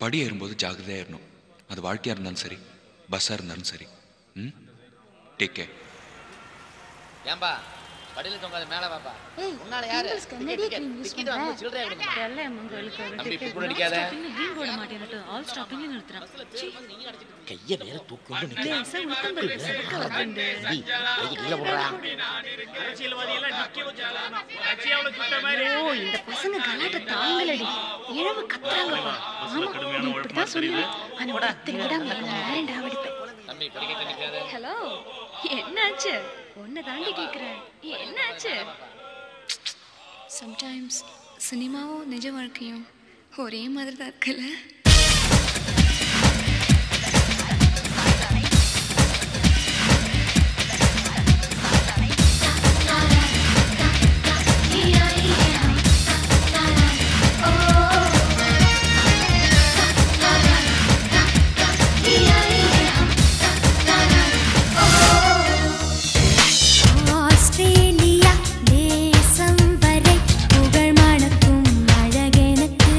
படி ஏறும்போது ஜாகிரதையாக ஏறணும் அது வாழ்க்கையாக இருந்தாலும் சரி பஸ்ஸாக இருந்தாலும் சரி ம் டேக் கேர் ஏன்பா படியில தொங்காத மேல வாப்பா ஏய், உன்னால யாரு pimples க்கு என்னடி cream use டிக்கெட் பண்ற? வாங்க சில்லறையா கொடுங்க வெள்ளை அம்மங்களுக்கு ஒரு தம்பி, ticket. பிக்குள் அடிக்காத. Non stopping green போட மாட்டேன்னுட்டு all stopping ன்னு நிறுத்துறான். சீ, கைய வேற தூக்கி கொண்டு நிக்கிறேன் லேசா உளுத்தம் பருப்பு சேர்த்து husband. டேய், கையை கீழே போடுறா ஐயோ, இந்த பசங்க கலாட்டை தாங்கலடி. இழவு கத்துறாங்கப்பா. ஆமா, நீ இப்படித்தான் சொல்லுவ. ஆனா பத்து விடாம நான் வேண்டா வெடிப்பேன். தம்பி படிக்கட்டு நிக்காத ஹலோ என்னாச்சு உன்னை தாண்டி கேக்குறேன் என்னாச்சு சம்டைம்ஸ் சினிமாவும் நிஜ வாழ்க்கையும் ஒரே மாதிரி தான் இருக்குல்ல ஆஸ்திரேலியா தேசம் வரை புகழ் மணக்கும் அழகெனக்கு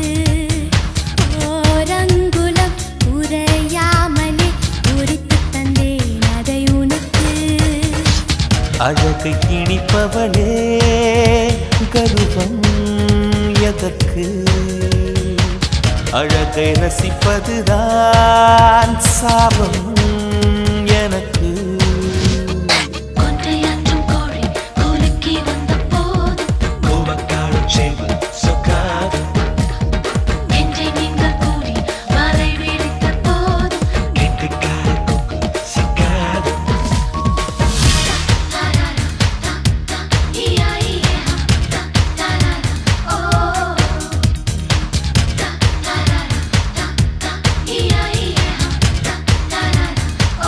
ஓரங்குலம் உரையாமலே உரித்து தந்தேன் அதை உனக்கு அழகை இனிப்பவளே கருவம் எதற்கு அழகை ரசிப்பதுதான் சாபம் எனக்கு கொன்றையாற்றும் கோழி குலுக்கி வந்த போது கோபக்காரன் சேவல் சொக்காது நெஞ்சை நீங்கள் கூடி வரை விரித்த போது கெட்டுக்கார கொக்கு சிக்காது இயா இயா தா தா ஓ தா தா தா தா இயா இயா தா தா ஓ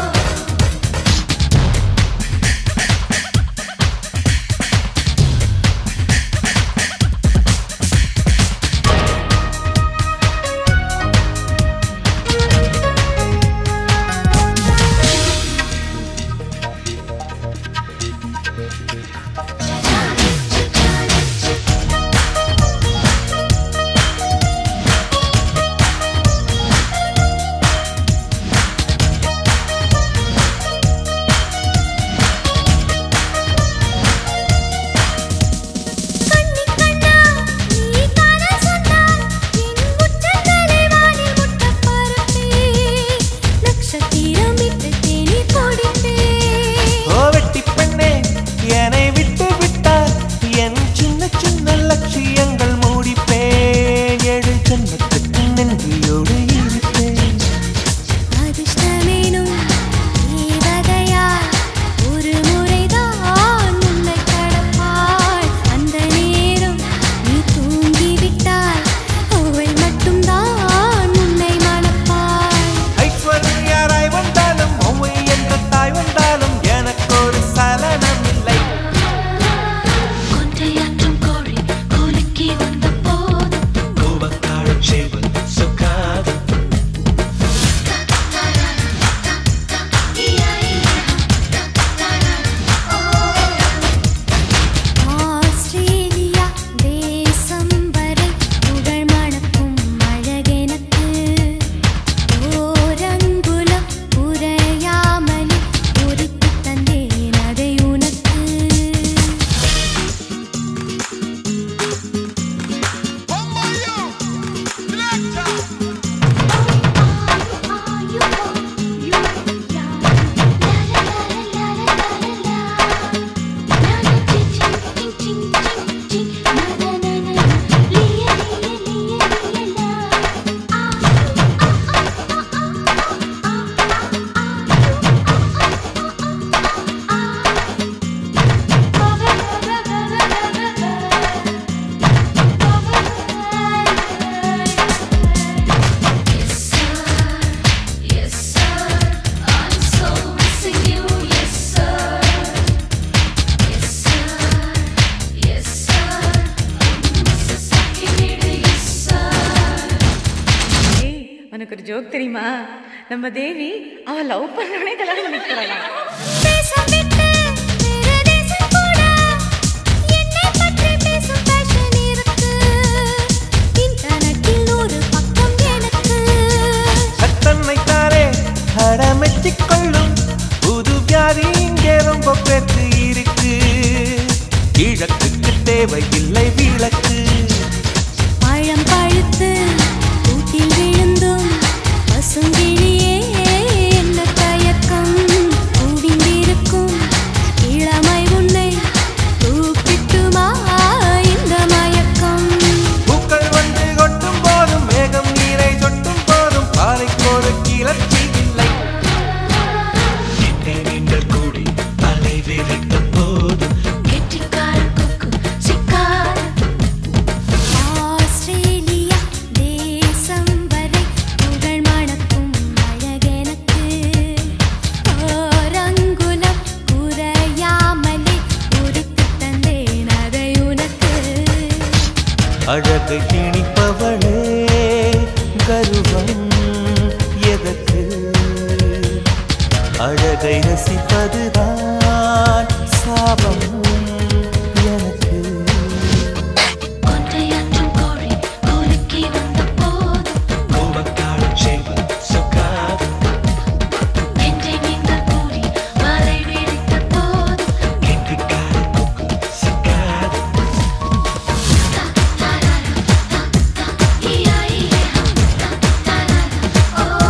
கண்ணி கண்ணா நீ காண சொன்னாய் என் முற்றங்களை வானில் முட்ட பரப்பே நட்சத்திரம் இட்டு தேனி குடிப்பே ஓ வெட்டி பெண்ணே என்னை விட்டு விட்டார் என் சின்ன சின்ன லட்சியங்கள் மூடிப்பேன் ஏழு ஜன்னத்துக்கு நன்றியோடு இருப்பேன் அதிர்ஷ்டமேனும் தேவதையா ஒரு முறைதான் உன்னை கடப்பாள் அந்த நேரம் நீ தூங்கிவிட்டால் அவள் மட்டும்தான் உன்னை மணப்பாள் ஐஸ்வர்யாராய் வந்தாலும் ஒவ்வை என்ற தாய் வந்தாலும் எனக்கு ஒரு சலனம் இல்லை கொன்றையாற்றும் கோழி குலுக்கி வந்த போது கோபக்காரன் சேவல் சொக்காது ஆஸ்திரேலியா தேசம் வரை புகழ் மணக்கும் அழகெனக்கு ஓரங்குலம் உரையாமலே உரித்து தந்தேன் அதை உனக்கு Yes, sir. I'm so missing you. Yes, sir. Yes, sir. Yes, sir. Mississippi வீடு. Yes, sir. ஏய், உனக்கு ஒரு ஜோக் தெரியுமா நம்ம தேவி அவ லவ் பண்ணவனே கல்யாணம் பண்ணிக்கிறாளா தேசம் விட்டு வேறு தேசம் கூட என்னை பற்றி பேசும் fashion இருக்கு. இன்டர்நெட்டில் நூறு பக்கம் எனக்கு கட்டிக்கொள்ளும் புது வியாதி இங்கே ரொம்ப பேருக்கு இருக்கு கிழக்குக்கு தேவையில்லை விளக்கு பழம் பழுத்து கூட்டில் விழுந்தும் பசுங்கிழியே என்ன தயக்கம் குவிந்திருக்கும் இளமை உன்னை கூப்பிட்டுமா இந்த மயக்கம் பூக்கள் வந்து கொட்டும் போதும் மேகம் நீரை சொட்டும் போதும் பாலைக்கோடு கிளர்ச்சி இல்லை நீங்கள் கூடி அலை விரிக்கும் போதும் கெட்டிக்கார கொக்கு சிக்கார ஆஸ்திரேலியா தேசம் வரை புகழ் மணக்கும் அழகெனக்கு ஓரங்குலம் குறையாமலே உருக்கு தந்தேன் அதை உனக்கு அழகை திணிப்பவளே கருவம் எதற்கு அழகை ரசிப்பதுதான் சாபம் எனக்கு கொன்றையாற்றும் கோழி கோலுக்கி வந்த போதும் நெஞ்சை நீங்கள் கூறி வலை விரித்த போதும் ஈயா ஈயா தாரா ஓ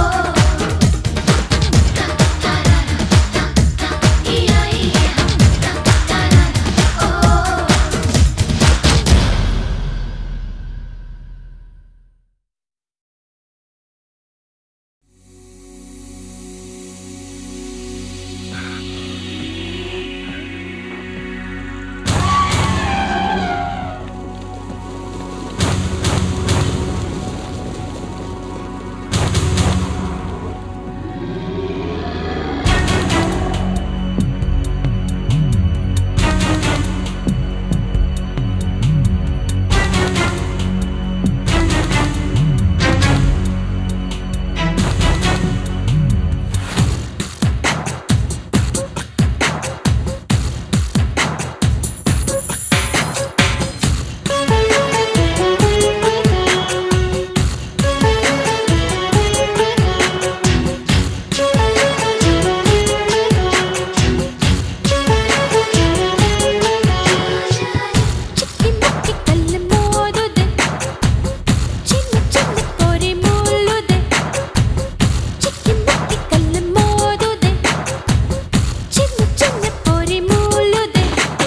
ஈயா ஈயா தாரா ஓ சிக்கி முக்கி கல்லு மோதுது சின்ன சின்ன பொறி மூளுது சிக்கி முக்கி கல்லு மோதுது சின்ன சின்ன பொறி மூளுது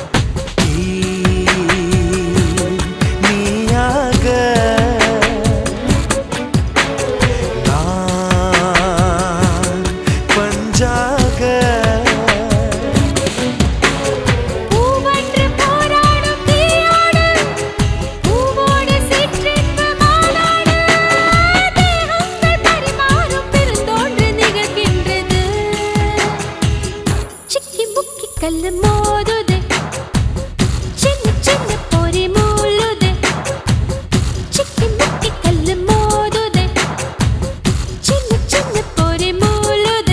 நீயாக நான் பஞ்சாக பூவன்று போராடும் தீயோடு பூவோடு சிற்றின்ப மாநாடு தேகங்கள் பரிமாறும் பெருந்தோன்று நிகழ்கின்றது சிக்கி முக்கி கல்லு மோதுது சின்ன சின்ன பொறி மூளுது சிக்கி முக்கி கல்லு மோதுது சின்ன சின்ன பொறி மூளுது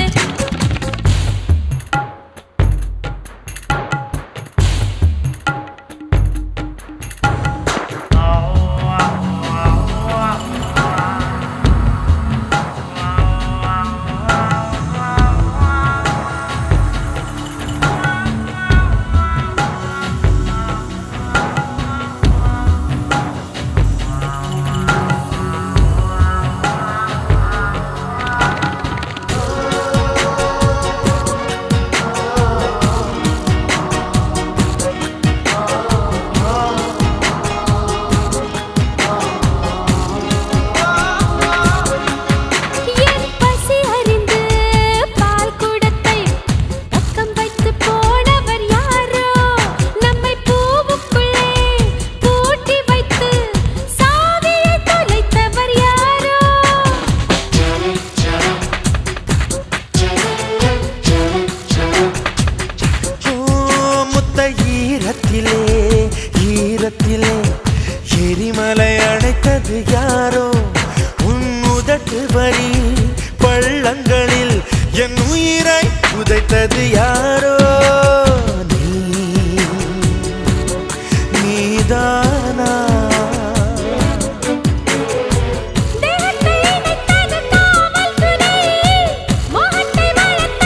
என் பசி அறிந்து பால் குடத்தை பக்கம் வைத்து போனவர் யாரோ நம்மை பூவுக்குள்ளே பூட்டி வைத்து சாவியை தொலைத்தவர் யாரோ ஓ, முத்த ஈரத்திலே ஈரத்திலே எரிமலை அடைத்தது யாரோ உன் உதட்டு வரி பள்ளங்களில் என் உயிரை புதைத்தது யாரோ நீ நீதானா தேகத்தை இணைத்தது காவல்துறை மோகத்தை வளர்த்தது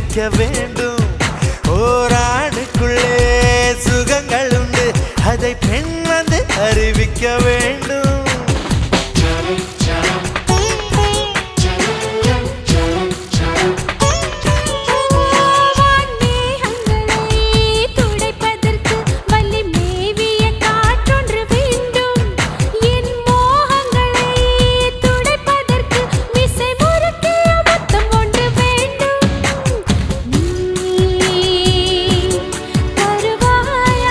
அறிவிக்க வேண்டும் ஓராணுக்குள்ளே சுகங்கள் உண்டு அதை பெண் வந்து அறிவிக்க வேண்டும் வான்மேகங்களை துடைப்பதற்கு வள்ளி மேவிய காற்றொன்று வேண்டும் என் மோகங்களை துடைப்பதற்கு மிசை முறுக்கிய முத்தம் ஒன்று வேண்டும் நீ தருவாயா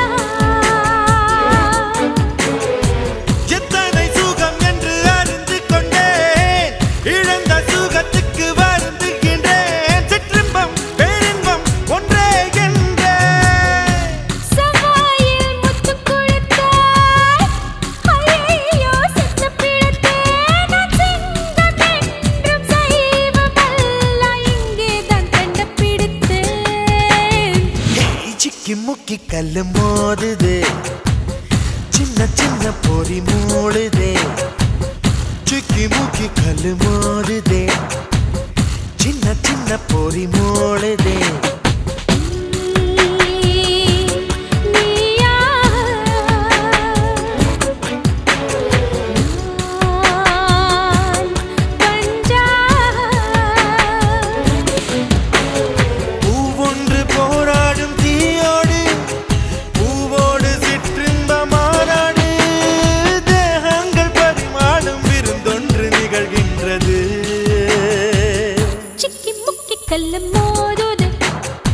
எத்தனை சுகம் என்று அறிந்து கொண்டேன் இழந்த சுகத்துக்கு வருந்துகின்றேன் சிற்றின்பம் பேரின்பம் ஒன்றே என்றேன் சவாயில் முத்து குளித்தாய் ஐயோ செத்து பிழைத்தேன் நான் சிங்கம் என்றும் சைவமல்ல இங்கேதான் கண்டுபிடித்தேன் ஏய், சிக்கி முக்கி கல்லு மோதுதே சின்ன சின்ன பொறி மூடுதே சிக்கி முக்கி கல்லு மோதுதே சின்ன சின்ன பொறி மூடுதே நீயா நான் பஞ்சா பூவொன்று போராடும் தீயோடு பூவோடு சிற்றின்ப மாறாடு தேகங்கள் பரிமாடும் விருந்தொன்று நிகழ்கின்றது சிக்கி முக்கி கல்லு மோதுது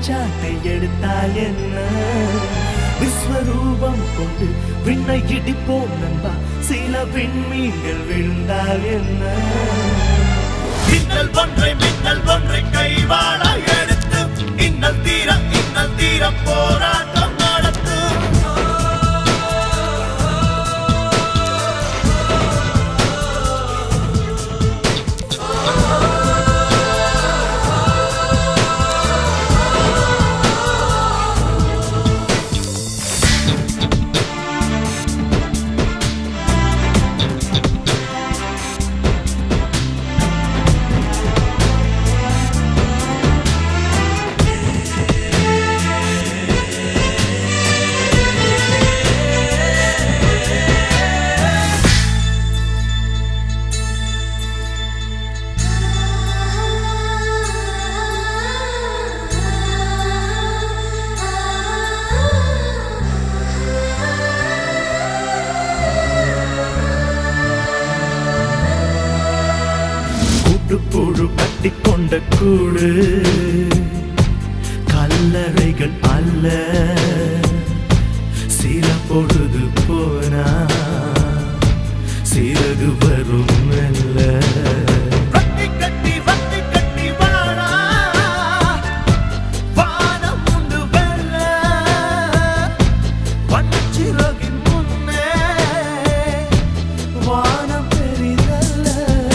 ஒளிச்சாட்டை எடுத்தால் என்ன விஸ்வரூபம் கொண்டு விண்ணை இடிப்போம் நண்பா சில விண்மீன்கள் விழுந்தால் என்ன மின்னல் ஒன்றை மின்னல் ஒன்றை கைவாழ எடுத்து இன்னல் தீர இன்னல் தீர போராட்டம் நடத்து கூட்டுப்புழு கட்டிக்கொண்ட கூடு கல்லறைகள் அல்ல சில பொழுது போனா சிறகு வரும் மெல்ல வட்டி கட்டி வட்டி கட்டி வாழா வானம் உண்டு வெல்ல வண்ணச்சிறகின் முன்னே வானம் பெரிதல்ல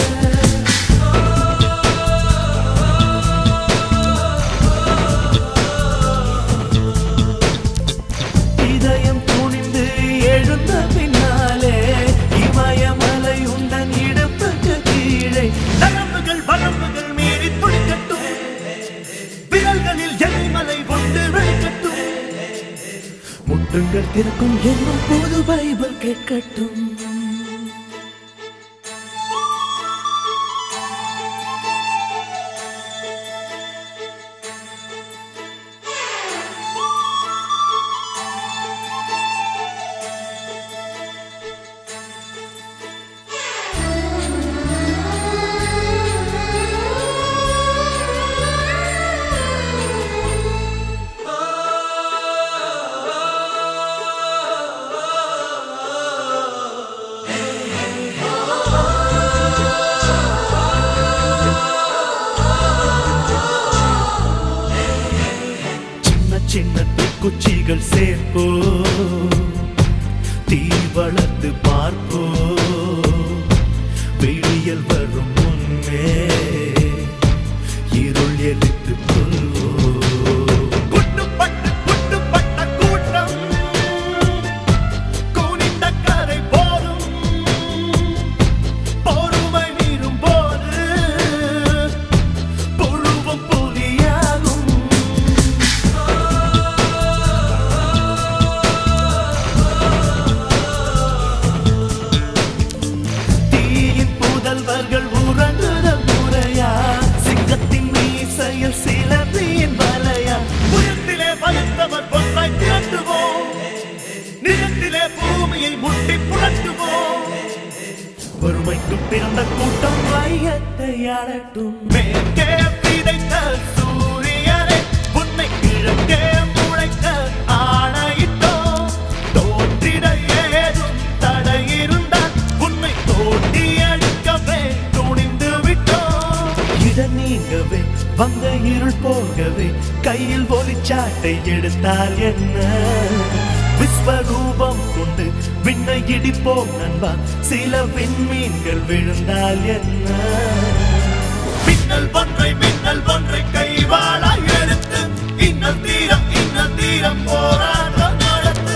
இதயம் துணிந்து எழுந்த பின்னாலே இமயமலை உந்தன் இடுப்புக்கு கீழே நரம்புகள் வரம்புகள் மீறி துடிக்கட்டும் விரல்களில் எரிமலை கொண்டு விழிக்கட்டும் முட்டுங்கள் திறக்கும் என்னும் புது பைபிள் கேட்கட்டும் சின்ன சின்ன குச்சிகள் சேர்ப்போ தீ வளர்த்து பார்ப்போ விடியல் வரும் முன்னே இருள் எரித்து கொள்வோ குட்டுப்பட்டு குட்டுப்பட்ட கூட்டம் கூனிந்த கரை போதும் பொறுமை மீறும் போது புழுவும் புலியாகும் தீயின் புதல்வர்கள் உறங்குதல் முறையா சிங்கத்தின் மீசையில் சிலந்தியின் வலையா புயத்திலே வலுத்தவர் ஒன்றாய் திரட்டுவோம் நிலத்திலே பூமியை முட்டி புரட்டுவோம் பொறுமைக்கு பிறந்த கூட்டம் வையத்தை ஆளட்டும் மேற்கே விதைத்த சூரியனை உன்னை கிழக்கே முளைக்க ஆணையிட்டோம் தோன்றிட ஏதும் தடை இருந்தால் உன்னை தோண்டி அடிக்கவே துணிந்து விட்டோம் இட நீங்கவே வந்த இருள் போகவே கையில் ஒளிச்சாட்டை எடுத்தால் என்ன விஸ்வரூபம் கொண்டு விண்ணை இடிப்போம் நண்பா சில விண்மீன்கள் விழுந்தால் என்ன மின்னல் ஒன்றை மின்னல் ஒன்றை கைவாளா எடுத்து இன்னல் தீரம் இன்னல் தீரம் போராட்டம் நடத்து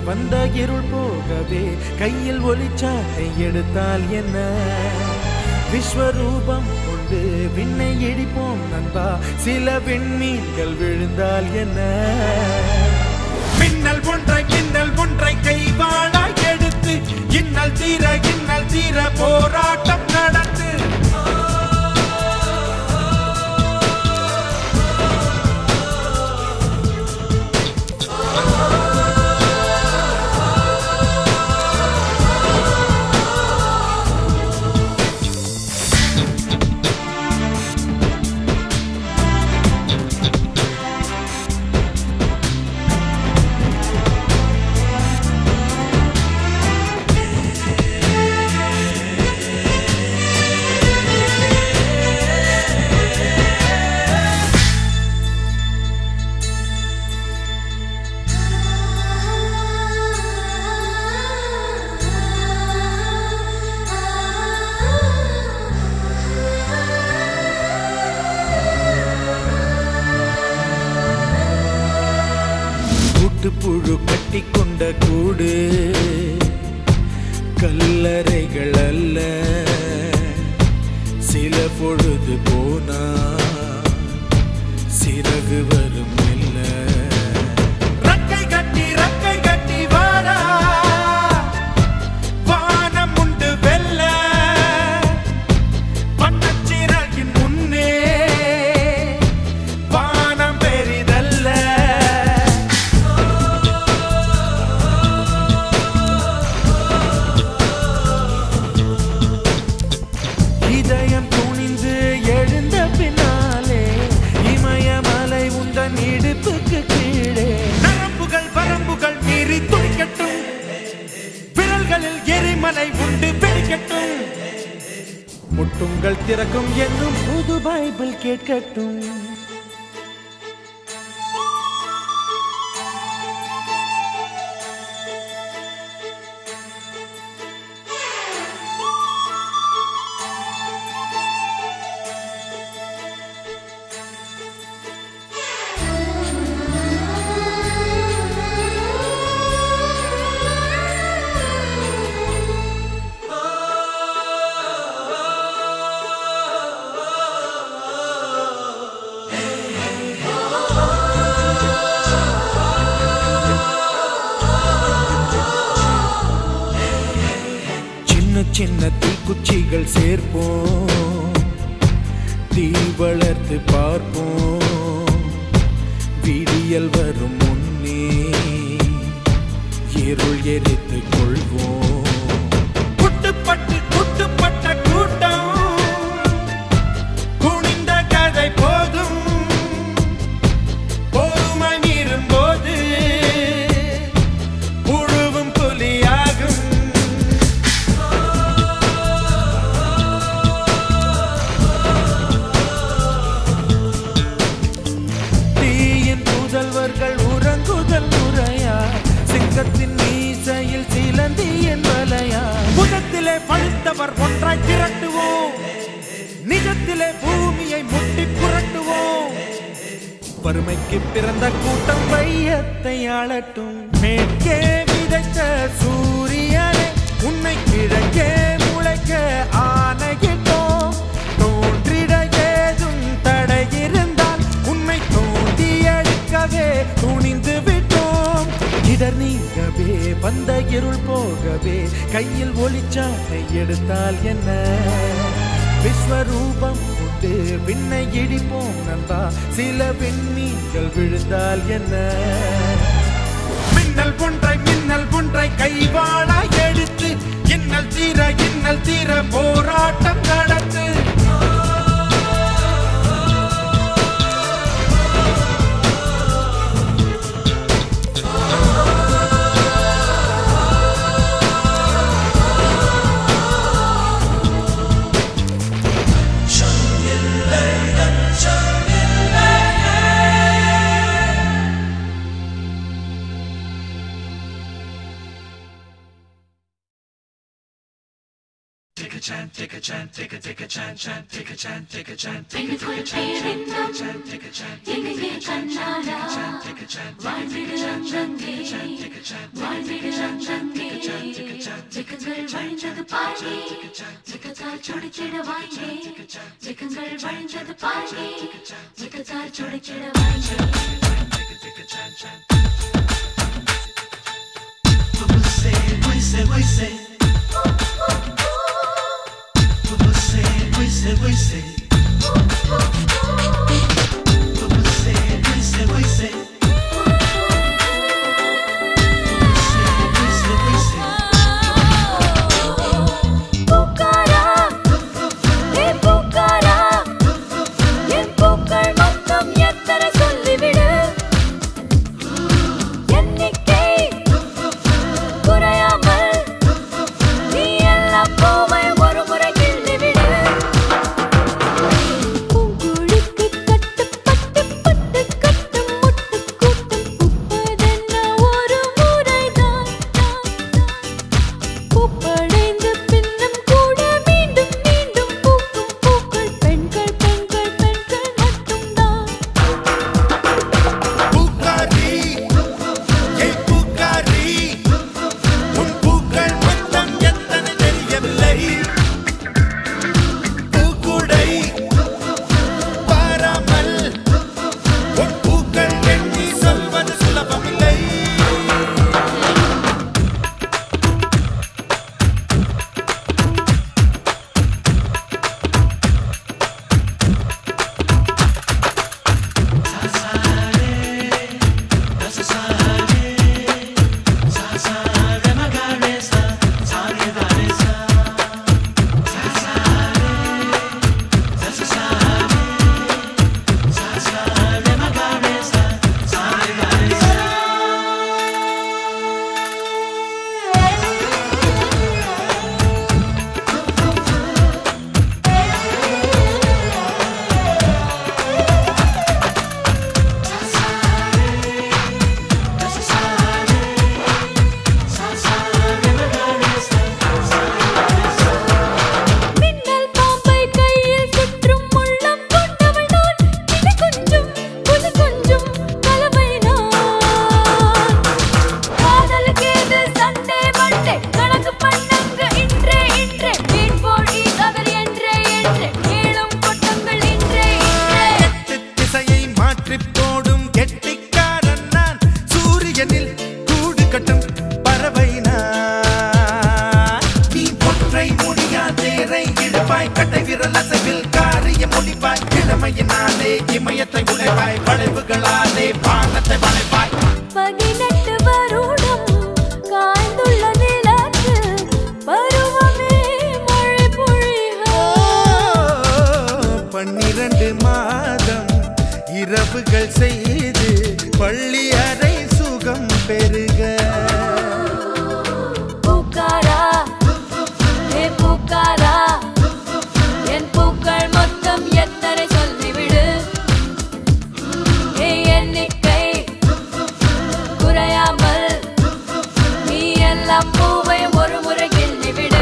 வந்த இருள் போகவே கையில் ஒளிச்சாட்டை எடுத்தால் என்ன விஸ்வரூபம் கொண்டு விண்ணை இடிப்போம் நண்பா சில விண்மீன்கள் விழுந்தால் என்ன மின்னல் ஒன்றை மின்னல் ஒன்றை கைவாளாய் எடுத்து இன்னல் தீர இன்னல் தீர போராட்டம் நடத்து கூட்டுப்புழு கட்டி கொண்ட கூடு கல்லறைகள் அல்ல சில பொழுது போனா சிறகு வரும் இல்ல ரக்கை கட்டி ரக்கை கட்டி வாடா வானம் உண்டு வெல்ல பட்டச்சிறகின் முன்னே வானம் பெரிதல்ல இதயம் துணிந்து எழுந்த பின்னாலே இமயமலை உந்தன் இடுப்புக்கு கீழே நரம்புகள் வரம்புகள் மீறி துடிக்கட்டும் விரல்களில் எரிமலை உண்டு வெடிக்கட்டும் முட்டுங்கள் திறக்கும் என்னும் புது பைபிள் கேட்கட்டும் சின்ன சின்ன தீக்குச்சிகள் சேர்ப்போம் தீ வளர்த்து பார்ப்போம் விடியல் வரும் முன்னே இருள் எரித்து கொள்வோம் குட்டுப்பட்டு குட்டுப்பட்ட கூட்டம் குனிந்த கதை போதும் பொறுமை மீறும் போது புழுவும் புலியாகும் தீயின் புதல்வர்கள் உறங்குதல் முறையா சிங்கத்தின் மீசையில் சிலந்தியின் வலையா புதத்திலே பழுத்தவர் ஒன்றாய் திரட்டுவோம் நிஜத்திலே பூமியை முட்டி புரட்டுவோம் வறுமைக்கு பிறந்த கூட்டம் வையத்தை ஆளட்டும் மேற்கே விதைத்த சூரியனே உன்னை கிழக்கே முளைக்க ஆணையிட்டோம் தோன்றிட ஏதும் தடை இருந்தால் உன்னை தோண்டி எடுக்கவே துணிந்து விட்டோம் இடர் நீங்கவே வந்த இருள் போகவே கையில் ஒளிச்சாட்டை எடுத்தால் என்ன விஸ்வரூபம் கொண்டு விண்ணை இடிப்போம் நண்பா சில விண்மீன்கள் விழுந்தால் என்ன மின்னல் ஒன்றை மின்னல் ஒன்றை கைவாளாய் எடுத்து இன்னல் தீர இன்னல் தீர போராட்டம் நடத்து பெண்ணுக்குள் பேரின்பம் எங்கெங்கே கண்ணாடா வாழ்ந்திடு அங்கங்கே வாழ்ந்திட பாருங்க ஜிகஜார் சுடிச்சிட வாங்க ஜிகங்கள் வழிஞ்சது பாருங்க ஜிகஜார் சுடிச்சிட வாங்க பூக்காரா ஏ பூக்காரா என் பூக்கள் மொத்தம் எத்தனை சொல்லிவிடு எண்ணிக்கை குறையாமல் நீ எல்லாம் பூவை ஒரு முறை கிள்ளிவிடு பூங்குழிக்கு கட்டுப்பட்டு பட்டு கட்டும் முட்டு கூட்டம் பூப்பதென்ன ஒரு முறைதான் பூப்படைந்து பின்னும் கூட மீண்டும் மீண்டும் பூக்கும் பூக்கள் பெண்கள் பெண்கள் பெண்கள் மட்டும்தான் பூக்காரி ஏய் பூக்காரி உன் பூக்கள் மொத்தம் எத்தனை தெரியவில்லை பூக்குடை பாராமல் உன் பூக்கள் எண்ணி சொல்வது சுலபமில்லை மின்னல் பாம்பை கையில் சுற்றும் உள்ளம் கொண்டவள் நான் கிளி கொஞ்சம் புலி கொஞ்சம் கலவை நான் காதலுக்கு இது சண்டே மண்டே கணக்கு பண்ணுங்க இன்றே இன்றே வீண் போடி அவர் என்றே என்றே கேளும் கொட்டங்கள் இன்றே இன்றே திசையை மாற்றிப் போடும் கெட்டிக்காரன் நான் சூரியனில் கூடு கட்டும் பறவை நான் நீ ஒற்றை முடியாதேரை இழுப்பாய் கட்டை விரல் அசைவில் காரிய முடிப்பாய் இளமையினாலே இமயத்தை உழைப்பாய் வளைவுகளாலே பானத்தை வளைப்பாய் பதினெட்டு வருடம் காய்ந்துள்ள நிலத்து பருவமே மழை பொழிக பன்னிரண்டு மாதம் இரவுகள் செய்து பள்ளி அறை சுகம் பெருக பூக்காரா ஏ பூக்காரா என் பூக்கள் மொத்தம் எத்தனை சொல்லிவிடு ஏ எண்ணிக்கை குறையாமல் நீ எல்லாம் பூவை ஒரு முறை கிள்ளிவிடு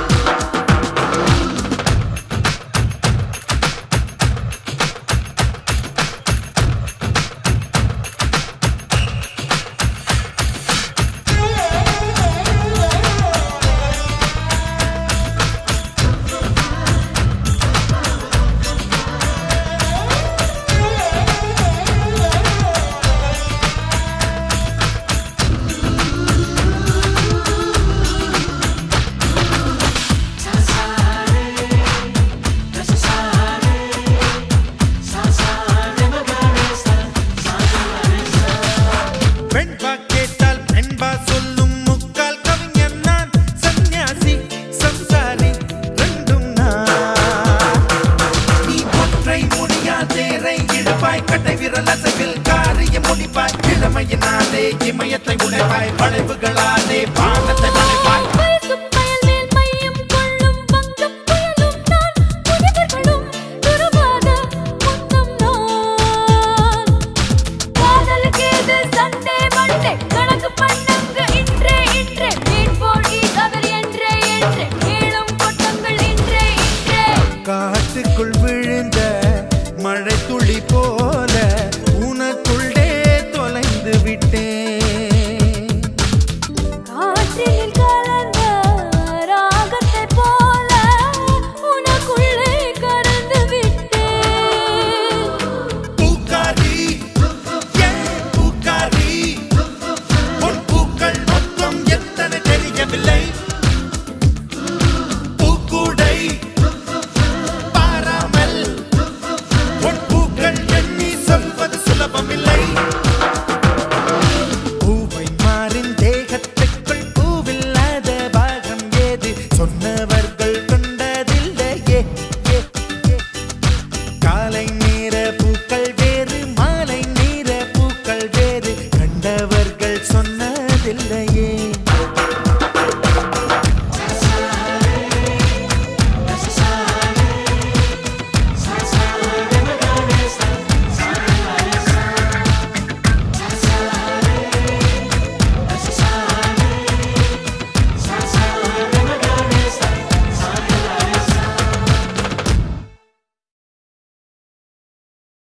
பெண்பா கேட்டால் பெண்பா சொல்லும் முக்கால் கவிஞர் நான் சந்நியாசி சம்சாரி ரெண்டும் நான் நீ ஒற்றை முடியாதேரை இழுப்பாய் கட்டை விரல் அசைவில் காரிய முடிப்பாய் இளமையினாலே இமயத்தை உழைப்பாய் வளைவுகளாலே பானத்தை வளைப்பாய் வயசும் பயல் மேல் மையம் கொள்ளும் வங்கப் புயலும் நான் புனிதர்களும் துருவாத முத்தம் நான் காதலுக்கு இது சண்டே மண்டே கணக்கு பண்ணுங்க இன்றே இன்றே வீண் போடி அவர் என்றே என்றே கேளும் கொட்டங்கள் இன்றே இன்றே காட்டுக்குள் விழுந்த மழை துளி போல உனக்குள்ளே தொலைந்து விட்டேன் காற்றினில் கலந்த இல்லையே